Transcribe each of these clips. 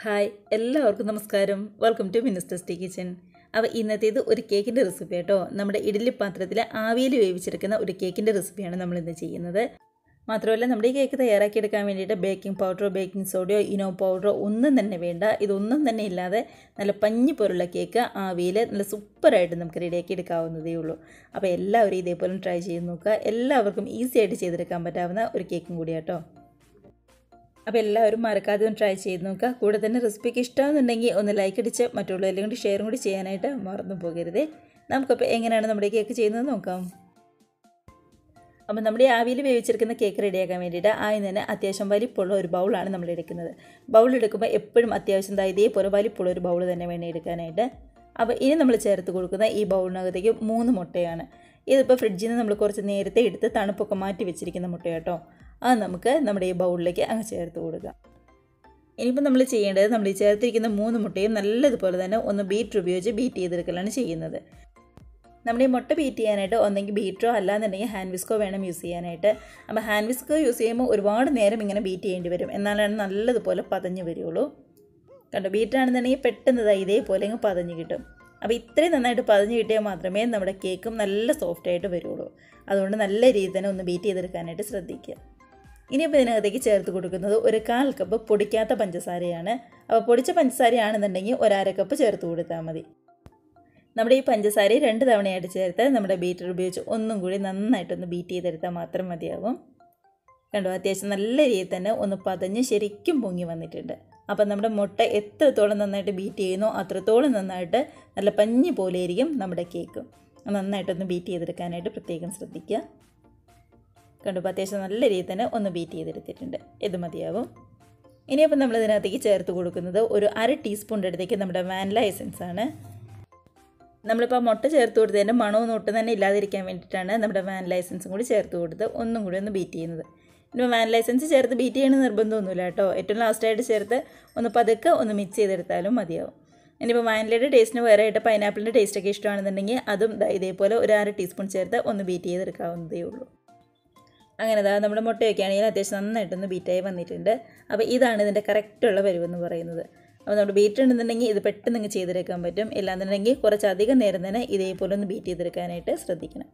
hi എല്ലാവർക്കും നമസ്കാരം welcome to ministers kitchen അപ്പോൾ ഇന്നത്തേത് ഒരു കേക്കിൻ്റെ റെസിപ്പി കേട്ടോ നമ്മുടെ ഇഡ്ഡലി പാത്രത്തിൽ ആവിയിൽ വേവിച്ചെടുക്കുന്ന ഒരു കേക്കിൻ്റെ റെസിപ്പിയാണ് നമ്മൾ ഇന്ന് ചെയ്യുന്നത് മാത്രമല്ല നമ്മുടെ ഈ കേക്ക് തയ്യാറാക്കിയെടുക്കാൻ വേണ്ടിയിട്ട് ബേക്കിംഗ് പൗഡറോ ബേക്കിംഗ് സോഡയോ ഇനോ പൗഡറോ ഒന്നും തന്നെ വേണ്ട ഇതൊന്നും തന്നെ ഇല്ലാതെ നല്ല പഞ്ഞി പോലുള്ള കേക്ക് ആവിയിൽ നല്ല സൂപ്പറായിട്ട് നമുക്ക് റെഡിയാക്കി എടുക്കാവുന്നതേ ഉള്ളൂ അപ്പോൾ എല്ലാവരും ഇതേപോലെ ട്രൈ ചെയ്ത് നോക്കുക എല്ലാവർക്കും ഈസി ആയിട്ട് ചെയ്തെടുക്കാൻ പറ്റാവുന്ന ഒരു കേക്കും കൂടിയാട്ടോ അപ്പോൾ എല്ലാവരും മറക്കാതെ ഒന്ന് ട്രൈ ചെയ്ത് നോക്കുക കൂടെ തന്നെ റെസിപ്പിക്ക് ഇഷ്ടമാണെന്നുണ്ടെങ്കിൽ ഒന്ന് ലൈക്ക് അടിച്ച് മറ്റുള്ളവരെല്ലാം കൂടി ഷെയറും കൂടി ചെയ്യാനായിട്ട് മറന്നു പോകരുത് നമുക്കപ്പോൾ എങ്ങനെയാണ് നമ്മുടെ കേക്ക് ചെയ്യുന്നത് നോക്കാം അപ്പോൾ നമ്മുടെ ആവിയിൽ വേവിച്ചെടുക്കുന്ന കേക്ക് റെഡിയാക്കാൻ വേണ്ടിയിട്ട് ആദ്യം തന്നെ അത്യാവശ്യം വലിപ്പമുള്ള ഒരു ബൗളാണ് നമ്മൾ എടുക്കുന്നത് ബൗൾ എടുക്കുമ്പോൾ എപ്പോഴും അത്യാവശ്യം ദാ ഇതേപോലെ വലിപ്പമുള്ള ഒരു ബൗൾ തന്നെ വേണം എടുക്കാനായിട്ട് അപ്പോൾ ഇനി നമ്മൾ ചേർത്ത് കൊടുക്കുന്ന ഈ ബൗളിനകത്തേക്ക് മൂന്ന് മുട്ടയാണ് ഇതിപ്പോൾ ഫ്രിഡ്ജിൽ നിന്ന് നമ്മൾ കുറച്ച് നേരത്തെ എടുത്ത് തണുപ്പൊക്കെ മാറ്റി വെച്ചിരിക്കുന്ന മുട്ട കേട്ടോ അത് നമുക്ക് നമ്മുടെ ഈ ബൗളിലേക്ക് അങ്ങ് ചേർത്ത് കൊടുക്കാം ഇനിയിപ്പോൾ നമ്മൾ ചെയ്യേണ്ടത് നമ്മൾ ഈ ചേർത്തിരിക്കുന്ന മൂന്ന് മുട്ടയും നല്ലതുപോലെ തന്നെ ഒന്ന് ബീറ്റർ ഉപയോഗിച്ച് ബീറ്റ് ചെയ്തെടുക്കലാണ് ചെയ്യുന്നത് നമ്മുടെ ഈ മുട്ട ബീറ്റ് ചെയ്യാനായിട്ട് ഒന്നെങ്കിൽ ബീറ്ററോ അല്ലാന്നുണ്ടെങ്കിൽ ഹാൻഡ് വിസ്കോ വേണം യൂസ് ചെയ്യാനായിട്ട് അപ്പോൾ ഹാൻഡ് വിസ്കോ യൂസ് ചെയ്യുമ്പോൾ ഒരുപാട് നേരം ഇങ്ങനെ ബീറ്റ് ചെയ്യേണ്ടി വരും എന്നാലാണ് നല്ലതുപോലെ പതഞ്ഞ് വരുള്ളൂ കണ്ടോ ബീറ്ററാണെന്നുണ്ടെങ്കിൽ പെട്ടെന്ന് ഇതേപോലെ അങ്ങ് പതഞ്ഞ് കിട്ടും അപ്പോൾ ഇത്രയും നന്നായിട്ട് പതഞ്ഞ് കിട്ടിയാൽ മാത്രമേ നമ്മുടെ കേക്കും നല്ല സോഫ്റ്റായിട്ട് വരുള്ളൂ അതുകൊണ്ട് നല്ല രീതിയിൽ തന്നെ ഒന്ന് ബീറ്റ് ചെയ്തെടുക്കാനായിട്ട് ശ്രദ്ധിക്കുക ഇനിയിപ്പോൾ ഇതിനകത്തേക്ക് ചേർത്ത് കൊടുക്കുന്നത് ഒരു കാൽ കപ്പ് പൊടിക്കാത്ത പഞ്ചസാരയാണ് അപ്പോൾ പൊടിച്ച പഞ്ചസാരയാണെന്നുണ്ടെങ്കിൽ ഒരു അര കപ്പ് ചേർത്ത് കൊടുത്താൽ മതി നമ്മുടെ ഈ പഞ്ചസാര രണ്ട് തവണയായിട്ട് ചേർത്ത് നമ്മുടെ ബീറ്റർ ഉപയോഗിച്ച് ഒന്നും കൂടി നന്നായിട്ടൊന്ന് ബീറ്റ് ചെയ്തെടുത്താൽ മാത്രം മതിയാവും കണ്ടോ അത്യാവശ്യം നല്ല രീതിയിൽ തന്നെ ഒന്ന് പതഞ്ഞ് ശരിക്കും പൊങ്ങി വന്നിട്ടുണ്ട് അപ്പം നമ്മുടെ മുട്ട എത്രത്തോളം നന്നായിട്ട് ബീറ്റ് ചെയ്യുന്നോ അത്രത്തോളം നന്നായിട്ട് നല്ല പഞ്ഞി പോലെ ആയിരിക്കും നമ്മുടെ കേക്ക് നന്നായിട്ടൊന്ന് ബീറ്റ് ചെയ്തെടുക്കാനായിട്ട് പ്രത്യേകം ശ്രദ്ധിക്കുക കണ്ടപ്പോൾ അത്യാവശ്യം നല്ല രീതിയിൽ തന്നെ ഒന്ന് ബീറ്റ് ചെയ്തെടുത്തിട്ടുണ്ട് ഇത് മതിയാവും ഇനിയിപ്പോൾ നമ്മൾ ഇതിനകത്തേക്ക് ചേർത്ത് കൊടുക്കുന്നത് ഒരു അര ടീസ്പൂണിൻ്റെ അടുത്തേക്ക് നമ്മുടെ വാനില എസൻസ് ആണ് നമ്മളിപ്പോൾ മുട്ട ചേർത്ത് കൊടുത്തതിൻ്റെ മണമൊന്നും ഒട്ടും തന്നെ ഇല്ലാതിരിക്കാൻ വേണ്ടിയിട്ടാണ് നമ്മുടെ വാനില എസൻസും കൂടി ചേർത്ത് കൊടുത്ത് ഒന്നും കൂടി ഒന്ന് ബീറ്റ് ചെയ്യുന്നത് ഇനി വാനില എസൻസ് ചേർത്ത് ബീറ്റ് ചെയ്യണ നിർബന്ധമൊന്നുമില്ല കേട്ടോ ഏറ്റവും ലാസ്റ്റായിട്ട് ചേർത്ത് ഒന്ന് പതുക്കെ ഒന്ന് മിക്സ് ചെയ്തെടുത്താലും മതിയാവും ഇനിയിപ്പോൾ വാനിലയുടെ ടേസ്റ്റിന് വേറെ ആയിട്ട് പൈനാപ്പിളിൻ്റെ ടേസ്റ്റൊക്കെ ഇഷ്ടമാണെന്നുണ്ടെങ്കിൽ അതും ഇതേപോലെ ഒരു അര ടീസ്പൂൺ ചേർത്ത് ഒന്ന് ബീറ്റ് ചെയ്തെടുക്കാവുന്നതേ ഉള്ളൂ അങ്ങനെ അതാ നമ്മുടെ മുട്ടയൊക്കെ ആണെങ്കിൽ അത്യാവശ്യം നന്നായിട്ടൊന്ന് ബീറ്റായി വന്നിട്ടുണ്ട് അപ്പോൾ ഇതാണ് ഇതിൻ്റെ കറക്റ്റുള്ള പരുവെന്ന് പറയുന്നത് അപ്പോൾ നമ്മുടെ ബീറ്റ് ഉണ്ടെന്നുണ്ടെങ്കിൽ ഇത് പെട്ടെന്ന് ഇങ്ങ് ചെയ്തെടുക്കാൻ പറ്റും ഇല്ലാന്നുണ്ടെങ്കിൽ കുറച്ചധികം നേരം തന്നെ ഇതേപോലെ ഒന്ന് ബീറ്റ് ചെയ്തെടുക്കാനായിട്ട് ശ്രദ്ധിക്കണം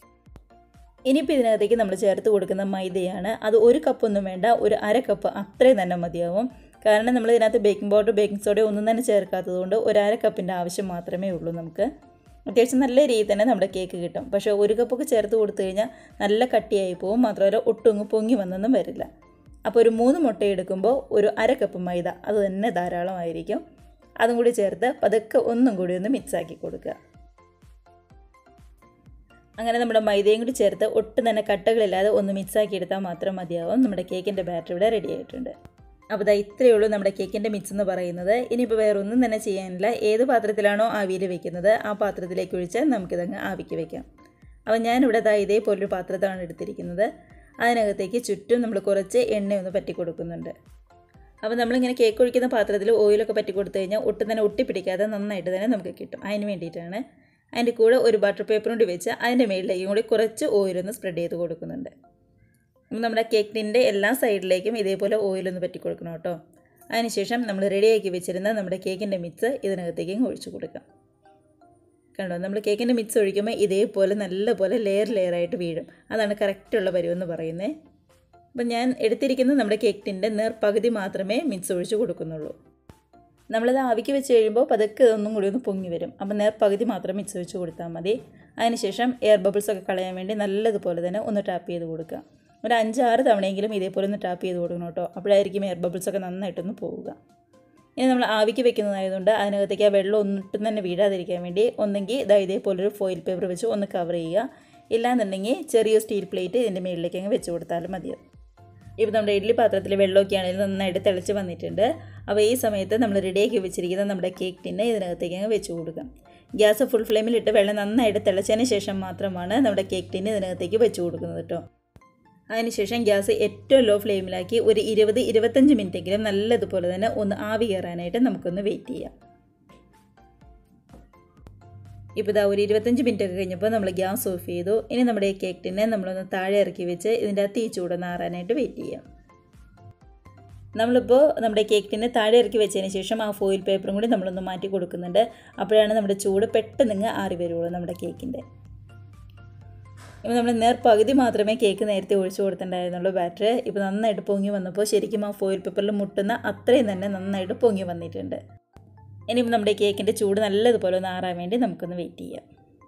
ഇനിയിപ്പോൾ ഇതിനകത്തേക്ക് നമ്മൾ ചേർത്ത് കൊടുക്കുന്ന മൈദയാണ് അത് ഒരു കപ്പൊന്നും വേണ്ട ഒരു അര കപ്പ് അത്രയും തന്നെ മതിയാവും കാരണം നമ്മൾ ഇതിനകത്ത് ബേക്കിംഗ് പൗഡർ ബേക്കിംഗ് സോഡ ഒന്നും തന്നെ ചേർക്കാത്തതുകൊണ്ട് ഒരു അര കപ്പിൻ്റെ ആവശ്യം മാത്രമേ ഉള്ളൂ നമുക്ക് അത്യാവശ്യം നല്ല രീതിയിൽ തന്നെ നമ്മുടെ കേക്ക് കിട്ടും പക്ഷേ ഒരു കപ്പൊക്കെ ചേർത്ത് കൊടുത്തു കഴിഞ്ഞാൽ നല്ല കട്ടിയായി പോകും മാത്രമല്ല ഒട്ടുങ്ങ് പൊങ്ങി വന്നൊന്നും വരില്ല അപ്പോൾ ഒരു മൂന്ന് മുട്ട എടുക്കുമ്പോൾ ഒരു അര കപ്പ് മൈദ അത് തന്നെ ധാരാളമായിരിക്കും അതും കൂടി ചേർത്ത് പതുക്കെ ഒന്നും കൂടി ഒന്ന് മിക്സാക്കി കൊടുക്കുക അങ്ങനെ നമ്മുടെ മൈദയും കൂടി ചേർത്ത് ഒട്ടും തന്നെ കട്ടകളില്ലാതെ ഒന്ന് മിക്സാക്കി എടുത്താൽ മാത്രം മതിയാവും നമ്മുടെ കേക്കിൻ്റെ ബാറ്റർ ഇവിടെ റെഡി ആയിട്ടുണ്ട് അപ്പോൾ ഇതാ ഇത്രയേ ഉള്ളൂ നമ്മുടെ കേക്കിൻ്റെ മിക്സ് എന്ന് പറയുന്നത് ഇനിയിപ്പോൾ വേറെ ഒന്നും തന്നെ ചെയ്യാനില്ല ഏത് പാത്രത്തിലാണോ ആവിയിൽ വെക്കുന്നത് ആ പാത്രത്തിലേക്ക് ഒഴിച്ച് നമുക്കിതങ്ങ് ആവിക്ക് വെക്കാം അപ്പോൾ ഞാനിവിടെ ദാ ഇതേപോലൊരു പാത്രത്താണ് എടുത്തിരിക്കുന്നത് അതിനകത്തേക്ക് ചുറ്റും നമ്മൾ കുറച്ച് എണ്ണയൊന്ന് പറ്റി കൊടുക്കുന്നുണ്ട് അപ്പോൾ നമ്മളിങ്ങനെ കേക്ക് ഒഴിക്കുന്ന പാത്രത്തിൽ ഓയിലൊക്കെ പറ്റി കൊടുത്തു കഴിഞ്ഞാൽ ഒട്ടും തന്നെ ഒട്ടിപ്പിടിക്കാതെ നന്നായിട്ട് തന്നെ നമുക്ക് കിട്ടും അതിന് വേണ്ടിയിട്ടാണ് അതിൻ്റെ കൂടെ ഒരു ബട്ടർ പേപ്പർ കൊണ്ട് വെച്ച് അതിൻ്റെ മേളിലേക്കും കൂടി കുറച്ച് ഓയിലൊന്ന് സ്പ്രെഡ് ചെയ്ത് കൊടുക്കുന്നുണ്ട് നമ്മുടെ കേക്കിൻ്റെ എല്ലാ സൈഡിലേക്കും ഇതേപോലെ ഓയിലൊന്ന് പറ്റി കൊടുക്കണം കേട്ടോ അതിനുശേഷം നമ്മൾ റെഡിയാക്കി വെച്ചിരുന്ന നമ്മുടെ കേക്കിൻ്റെ മിക്സ് ഇതിനകത്തേക്കും ഒഴിച്ചു കൊടുക്കാം കണ്ടോ നമ്മൾ കേക്കിൻ്റെ മിക്സ് ഒഴിക്കുമ്പോൾ ഇതേപോലെ നല്ലപോലെ ലെയർ ലെയറായിട്ട് വീഴും അതാണ് കറക്റ്റുള്ള പരുവെന്ന് പറയുന്നത് അപ്പം ഞാൻ എടുത്തിരിക്കുന്നത് നമ്മുടെ കേക്കിൻ്റെ നേർപകുതി മാത്രമേ മിക്സ് ഒഴിച്ച് കൊടുക്കുന്നുള്ളൂ നമ്മളത് ആവിക്ക് വെച്ച് കഴിയുമ്പോൾ പതുക്കെ ഒന്നും കൂടി ഒന്ന് പൊങ്ങി വരും അപ്പം നേർപകുതി മാത്രം മിക്സ് ഒഴിച്ച് കൊടുത്താൽ മതി അതിനുശേഷം എയർ ബബിൾസ് ഒക്കെ കളയാൻ വേണ്ടി നല്ലതുപോലെ തന്നെ ഒന്ന് ടാപ്പ് ചെയ്ത് കൊടുക്കുക ഒരു അഞ്ചാറ് തവണയെങ്കിലും ഇതേപോലെ ഒന്ന് ടാപ്പ് ചെയ്ത് കൊടുക്കണം കേട്ടോ അപ്പോഴായിരിക്കും എയർ ബബിൾസ് ഒക്കെ നന്നായിട്ടൊന്ന് പോവുക ഇനി നമ്മൾ ആവിക്ക് വെക്കുന്നതായതുകൊണ്ട് അതിനകത്തേക്ക് ആ വെള്ളം ഒന്നിട്ടും തന്നെ വീഴാതിരിക്കാൻ വേണ്ടി ഒന്നെങ്കിൽ ഇതാ ഇതേപോലൊരു ഫോയിൽ പേപ്പർ വെച്ച് ഒന്ന് കവർ ചെയ്യുക ഇല്ലാന്നുണ്ടെങ്കിൽ ചെറിയ സ്റ്റീൽ പ്ലേറ്റ് ഇതിൻ്റെ മുകളിലേക്ക് അങ്ങ് വെച്ച് കൊടുത്താലും മതിയാവും ഇപ്പോൾ നമ്മുടെ ഇഡ്ഡലി പാത്രത്തിൽ വെള്ളമൊക്കെ ആണെങ്കിൽ നന്നായിട്ട് തിളച്ച് വന്നിട്ടുണ്ട് അപ്പോൾ ഈ സമയത്ത് നമ്മൾ റെഡിയാക്കി വെച്ചിരിക്കുന്ന നമ്മുടെ കേക്ക് ടിന്നെ ഇതിനകത്തേക്ക് അങ്ങ് വെച്ച് കൊടുക്കാം ഗ്യാസ് ഫുൾ ഫ്ലെയിമിലിട്ട് വെള്ളം നന്നായിട്ട് തിളച്ചതിന് ശേഷം മാത്രമാണ് നമ്മുടെ കേക്ക് ടിന്ന് ഇതിനകത്തേക്ക് വെച്ച് കൊടുക്കുന്നത് കേട്ടോ അതിനുശേഷം ഗ്യാസ് ഏറ്റവും ലോ ഫ്ലെയിമിലാക്കി ഒരു ഇരുപത് ഇരുപത്തഞ്ച് മിനിറ്റെങ്കിലും നല്ലതുപോലെ തന്നെ ഒന്ന് ആവി കയറാനായിട്ട് നമുക്കൊന്ന് വെയിറ്റ് ചെയ്യാം ഇപ്പോൾ ഇതാ ഒരു ഇരുപത്തഞ്ച് മിനിറ്റ് ഒക്കെ കഴിഞ്ഞപ്പോൾ നമ്മൾ ഗ്യാസ് ഓഫ് ചെയ്തു ഇനി നമ്മുടെ ഈ കേക്ക് ടിന്നെ നമ്മളൊന്ന് താഴെ ഇറക്കി വെച്ച് ഇതിൻ്റെ തീ ചൂടൊന്ന് ആറാനായിട്ട് വെയിറ്റ് ചെയ്യാം നമ്മളിപ്പോൾ നമ്മുടെ കേക്ക് ടിന്ന് താഴെ ഇറക്കി വെച്ചതിന് ശേഷം ആ ഫോയിൽ പേപ്പറും കൂടി നമ്മളൊന്ന് മാറ്റി കൊടുക്കുന്നുണ്ട് അപ്പോഴാണ് നമ്മുടെ ചൂട് പെട്ടെന്ന് ഇങ്ങ് ആറി വരുള്ളൂ നമ്മുടെ കേക്കിൻ്റെ ഇപ്പോൾ നമ്മൾ നേർ പകുതി മാത്രമേ കേക്ക് നേരത്തെ ഒഴിച്ചു കൊടുത്തിട്ടുണ്ടായിരുന്നുള്ളൂ ബാറ്റർ ഇപ്പോൾ നന്നായിട്ട് പൊങ്ങി വന്നപ്പോൾ ശരിക്കും ആ ഫോയിൽ പേപ്പറിൽ മുട്ടുന്ന അത്രയും തന്നെ നന്നായിട്ട് പൊങ്ങി വന്നിട്ടുണ്ട് ഇനിയിപ്പോൾ നമ്മുടെ കേക്കിൻ്റെ ചൂട് നല്ലതുപോലെ ഒന്ന് ആറാൻ വേണ്ടി നമുക്കൊന്ന് വെയിറ്റ് ചെയ്യാം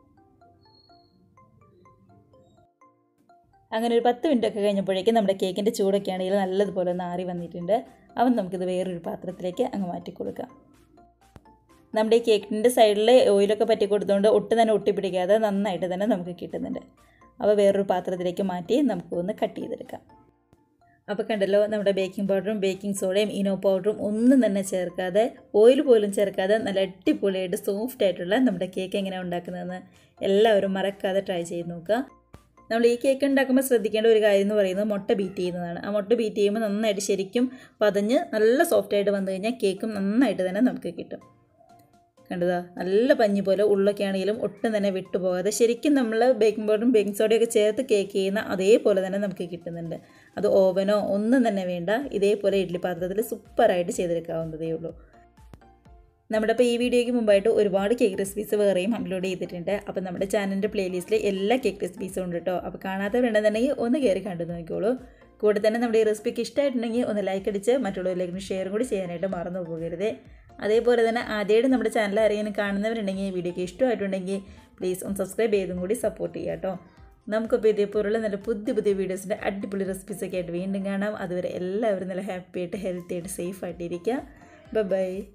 അങ്ങനെ ഒരു പത്ത് മിനിറ്റ് ഒക്കെ കഴിഞ്ഞപ്പോഴേക്കും നമ്മുടെ കേക്കിൻ്റെ ചൂടൊക്കെ ആണെങ്കിൽ നല്ലതുപോലെ ഒന്ന് ആറി വന്നിട്ടുണ്ട് അവൻ നമുക്കിത് വേറൊരു പാത്രത്തിലേക്ക് അങ്ങ് മാറ്റി കൊടുക്കാം നമ്മുടെ ഈ കേക്കിൻ്റെ സൈഡിൽ ഓയിലൊക്കെ പറ്റി കൊടുത്തുകൊണ്ട് ഒട്ടും തന്നെ ഒട്ടിപ്പിടിക്കാതെ നന്നായിട്ട് തന്നെ നമുക്ക് കിട്ടുന്നുണ്ട് അപ്പോൾ വേറൊരു പാത്രത്തിലേക്ക് മാറ്റി നമുക്ക് ഒന്ന് കട്ട് ചെയ്തെടുക്കാം അപ്പോൾ കണ്ടല്ലോ നമ്മുടെ ബേക്കിംഗ് പൗഡറും ബേക്കിംഗ് സോഡയും ഇനോ പൗഡറും ഒന്നും തന്നെ ചേർക്കാതെ ഓയിൽ പോലും ചേർക്കാതെ നല്ല അടിപൊളിയായിട്ട് സോഫ്റ്റ് ആയിട്ടുള്ള നമ്മുടെ കേക്ക് എങ്ങനെയാണ് ഉണ്ടാക്കുന്നതെന്ന് എല്ലാവരും മറക്കാതെ ട്രൈ ചെയ്ത് നോക്കുക നമ്മൾ ഈ കേക്ക് ഉണ്ടാക്കുമ്പോൾ ശ്രദ്ധിക്കേണ്ട ഒരു കാര്യം എന്ന് പറയുന്നത് മുട്ട ബീറ്റ് ചെയ്യുന്നതാണ് ആ മുട്ട ബീറ്റ് ചെയ്യുമ്പോൾ നന്നായിട്ട് ശരിക്കും പതഞ്ഞ് നല്ല സോഫ്റ്റായിട്ട് വന്നു കഴിഞ്ഞാൽ കേക്കും നന്നായിട്ട് തന്നെ നമുക്ക് കിട്ടും കണ്ടതാ നല്ല പഞ്ഞി പോലെ ഉള്ളൊക്കെ ആണെങ്കിലും ഒട്ടും തന്നെ വിട്ടുപോകാതെ ശരിക്കും നമ്മൾ ബേക്കിംഗ് പൗഡറും ബേക്കിംഗ് സോഡയൊക്കെ ചേർത്ത് കേക്ക് ചെയ്യുന്ന അതേപോലെ തന്നെ നമുക്ക് കിട്ടുന്നുണ്ട് അത് ഓവനോ ഒന്നും തന്നെ വേണ്ട ഇതേപോലെ ഇഡ്ഡലി പാത്രത്തിൽ സൂപ്പറായിട്ട് ചെയ്തെടുക്കാവുന്നതേ ഉള്ളൂ നമ്മുടെ ഇപ്പോൾ ഈ വീഡിയോയ്ക്ക് മുമ്പായിട്ട് ഒരുപാട് കേക്ക് റെസിപ്പീസ് വേറെയും അപ്ലോഡ് ചെയ്തിട്ടുണ്ട് അപ്പോൾ നമ്മുടെ ചാനലിൻ്റെ പ്ലേലിസ്റ്റിൽ എല്ലാ കേക്ക് റെസിപ്പീസും ഉണ്ട് കേട്ടോ അപ്പോൾ കാണാത്തവരുണ്ടെന്നുണ്ടെങ്കിൽ ഒന്ന് കയറി കണ്ടു നോക്കിക്കോളൂ കൂടെ തന്നെ നമ്മുടെ ഈ റെസിപ്പിക്ക് ഇഷ്ടമായിട്ടുണ്ടെങ്കിൽ ഒന്ന് ലൈക്ക് അടിച്ച് മറ്റുള്ളവരിലേക്ക് ഷെയർ കൂടി ചെയ്യാനായിട്ട് മറന്നു പോകരുത് അതേപോലെ തന്നെ ആദ്യമായിട്ട് നമ്മുടെ ചാനൽ അറിയാൻ കാണുന്നവരുണ്ടെങ്കിൽ ഈ വീഡിയോക്ക് ഇഷ്ടമായിട്ടുണ്ടെങ്കിൽ പ്ലീസ് ഒന്ന് സബ്സ്ക്രൈബ് ചെയ്തും കൂടി സപ്പോർട്ട് ചെയ്യാം കേട്ടോ നമുക്കിപ്പോൾ ഇതേപോലുള്ള നല്ല പുതിയ പുതിയ വീഡിയോസിൻ്റെ അടിപൊളി റെസിപ്പീസൊക്കെ ആയിട്ട് വീണ്ടും കാണാം അതുവരെ എല്ലാവരും നല്ല ഹാപ്പി ആയിട്ട് ഹെൽത്തി ആയിട്ട് സേഫ് ആയിട്ടിരിക്കുക ബൈ